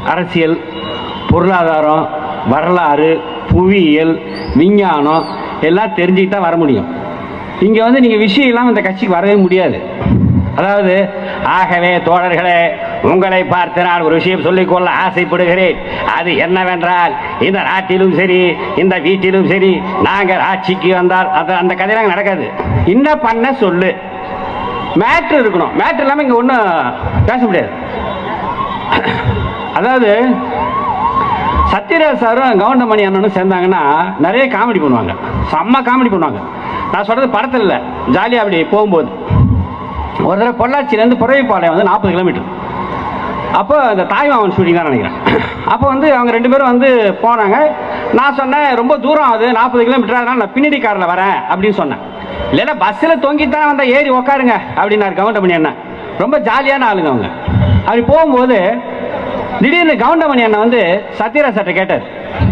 அரசியல் பொருளாதாரம் வரலாறு புவியியல் விஞ்ஞானம் எல்லாம் தெரிஞ்சுக்கிட்டு தான் வர முடியும் இங்கே வந்து நீங்கள் விஷயம் இல்லாமல் இந்த கட்சிக்கு வரவே முடியாது அதாவது ஆகவே தோழர்களே உங்களை பார்த்து நான் ஒரு விஷயம் சொல்லிக்கொள்ள ஆசைப்படுகிறேன் அது என்னவென்றால் இந்த நாட்டிலும் சரி இந்த வீட்டிலும் சரி நாங்கள் ஆட்சிக்கு வந்தால் அந்த அந்த கதையெல்லாம் நடக்காது என்ன பண்ண சொல்லு மேட்ரு இருக்கணும் மேட்ரு இல்லாமல் இங்கே ஒன்றும் பேச முடியாது அதாவது சத்யராஜ் சாரும் கவுண்டமணி அண்ணனும் சேர்ந்தாங்கன்னா நிறைய காமெடி பண்ணுவாங்க செம்ம காமெடி பண்ணுவாங்க நான் சொல்றது படத்தில் இல்லை ஜாலியாக அப்படி போகும்போது ஒரு தடவை பொள்ளாச்சியிலேருந்து புறவைப்பாளையம் வந்து நாற்பது கிலோமீட்டர் அப்போ இந்த தாய்மாமன் ஷூட்டிங் தான் நினைக்கிறேன் அப்போ வந்து அவங்க ரெண்டு பேரும் வந்து போனாங்க நான் சொன்னேன் ரொம்ப தூரம் அது நாற்பது கிலோமீட்டர் அதனால நான் பின்னாடி காரில் வரேன் அப்படின்னு சொன்னேன் இல்லைன்னா பஸ்ஸில் தொங்கிட்டு தான் வந்தால் ஏறி உக்காருங்க அப்படின்னாரு கவுண்டமணி அண்ணன் ரொம்ப ஜாலியான ஆளுங்க அவங்க அப்படி போகும்போது திடீர்னு கவுண்டமணி அண்ணன் வந்து சத்யராஜ் சார்ட்ட கேட்டார்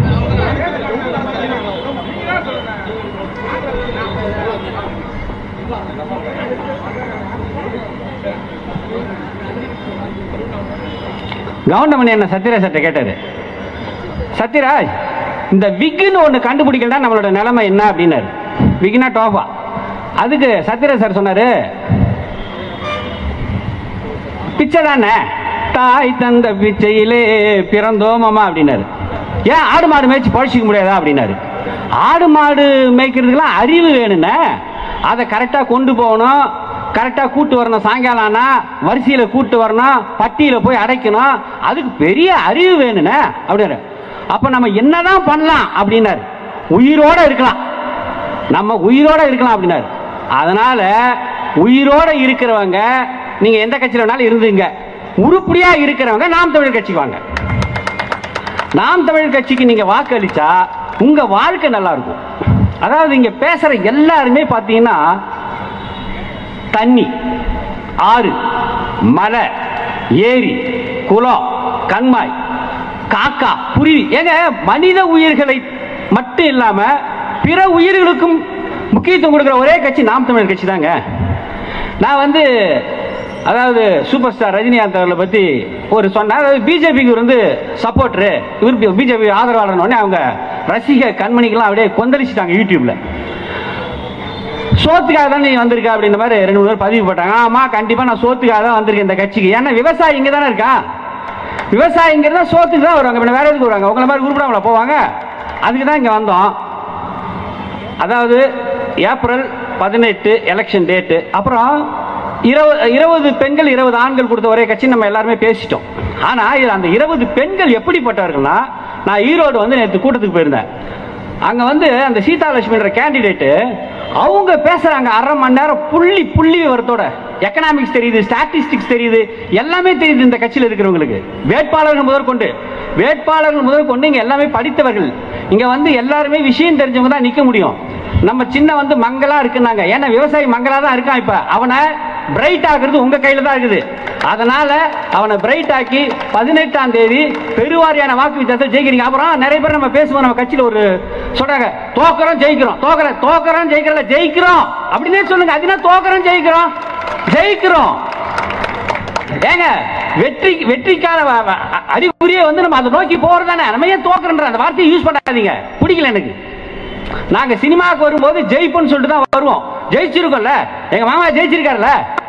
கவுண்டமணி என்ன சத்யராஜ் சார்ட்ட கேட்டாரு சத்யராஜ் இந்த விக்குன்னு ஒன்று கண்டுபிடிக்கலன்னா நம்மளோட நிலைமை என்ன அப்படின்னாரு விக்னா டோஃபா அதுக்கு சத்யராஜ் சார் சொன்னாரு பிச்சை தானே தாய் தந்த பிச்சையிலே பிறந்தோமாமா அப்படின்னாரு ஏன் ஆடு மாடு மேய்ச்சி பழச்சிக்க முடியாதா அப்படின்னாரு ஆடு மாடு மேய்க்கிறதுக்கெல்லாம் அறிவு வேணுண்ணே அதை கரெக்டாக கொண்டு போகணும் கரெக்டாக கூட்டு வரணும் சாயங்காலம் ஆனா வரிசையில் கூட்டு வரணும் பட்டியில் போய் அடைக்கணும் அதுக்கு பெரிய அறிவு வேணுண்ணே அப்படின்னாரு அப்போ நம்ம என்னதான் பண்ணலாம் அப்படின்னாரு உயிரோட இருக்கலாம் நம்ம உயிரோட இருக்கலாம் அப்படின்னாரு அதனால உயிரோட இருக்கிறவங்க நீங்க எந்த கட்சியில வேணாலும் இருந்துங்க உருப்படியா இருக்கிறவங்க நாம் தமிழர் கட்சிக்கு வாங்க நாம் தமிழர் கட்சிக்கு நீங்க வாக்களிச்சா உங்க வாழ்க்கை நல்லா இருக்கும் அதாவது இங்க பேசுற எல்லாருமே பாத்தீங்கன்னா தண்ணி ஆறு மலை ஏரி குளம் கண்மாய் காக்கா புரிவி ஏங்க மனித உயிர்களை மட்டும் இல்லாம பிற உயிர்களுக்கும் முக்கியத்துவம் கொடுக்குற ஒரே கட்சி நாம் தமிழர் கட்சி தாங்க நான் வந்து அதாவது சூப்பர் ஸ்டார் ரஜினிகாந்த் அவர்களை பத்தி ஒரு சொன்னேன் அதாவது பிஜேபிக்கு வந்து சப்போர்ட்ரு இவர் பிஜேபி ஆதரவாளர்னு உடனே அவங்க ரசிக கண்மணிக்கெல்லாம் அப்படியே கொந்தளிச்சிட்டாங்க யூடியூப்ல சோத்துக்காக தான் நீ வந்திருக்க அப்படின்ற மாதிரி ரெண்டு மூணு பேர் பதிவு போட்டாங்க ஆமா கண்டிப்பா நான் சோத்துக்காக தான் வந்திருக்கேன் இந்த கட்சிக்கு ஏன்னா விவசாயி இங்க தானே இருக்கா விவசாயிங்கிறத சோத்துக்கு தான் வருவாங்க பின்ன வேற எதுக்கு வருவாங்க உங்களை மாதிரி உருப்படாமல போவாங்க அதுக்கு தான் இங்க வந்தோம் அதாவது ஏப்ரல் பதினெட்டு எலெக்ஷன் டேட்டு அப்புறம் இருபது இருபது பெண்கள் இருபது ஆண்கள் கொடுத்த ஒரே கட்சி நம்ம எல்லாருமே பேசிட்டோம் ஆனா இதுல அந்த இருபது பெண்கள் எப்படிப்பட்டவர்கள்னா நான் ஈரோடு வந்து நேற்று கூட்டத்துக்கு போயிருந்தேன் அங்க வந்து அந்த சீதாலட்சுமின்ற கேண்டிடேட்டு அவங்க பேசுறாங்க அரை மணி நேரம் புள்ளி புள்ளி விவரத்தோட எக்கனாமிக்ஸ் தெரியுது ஸ்டாட்டிஸ்டிக்ஸ் தெரியுது எல்லாமே தெரியுது இந்த கட்சியில் இருக்கிறவங்களுக்கு வேட்பாளர்கள் முதற்கொண்டு வேட்பாளர்கள் முதற்கொண்டு இங்க எல்லாமே படித்தவர்கள் இங்க வந்து எல்லாருமே விஷயம் தெரிஞ்சவங்க தான் நிக்க முடியும் நம்ம சின்ன வந்து மங்களா இருக்குன்னாங்க ஏன்னா விவசாயி மங்களா தான் இருக்கான் இப்ப அவனை பிரைட் ஆக்குறது உங்க கையில தான் இருக்குது அதனால அவனை பிரைட் ஆக்கி பதினெட்டாம் தேதி பெருவாரியான வாக்கு வித்தியாசத்தில் ஜெயிக்கிறீங்க அப்புறம் நிறைய பேர் நம்ம பேசுவோம் நம்ம கட்சியில ஒரு சொல்றாங்க தோக்குறோம் ஜெயிக்கிறோம் தோக்குற தோக்குறோம் ஜெயிக்கிறல ஜெயிக்கிறோம் அப்படின்னே சொல்லுங்க அதுனா தோக்குறோம் ஜெயிக்கிறோம் ஜெயிக்கிறோம் ஏங்க வெற்றி வெற்றிக்கான வ- வ- அ- அறிகுறியே வந்து நம்ம அதை நோக்கி போறதானே நம்ம ஏன் தோக்குறன்ற அந்த வார்த்தையை யூஸ் பண்ணாதீங்க பிடிக்கல எனக்கு நாங்க சினிமாவுக்கு வரும்போது ஜெயிப்போம்னு சொல்லிட்டு தான் வருவோம் ஜெயிச்சிருக்கோம்ல எங்க மாமா ஜெயிச்சிருக்காருல்ல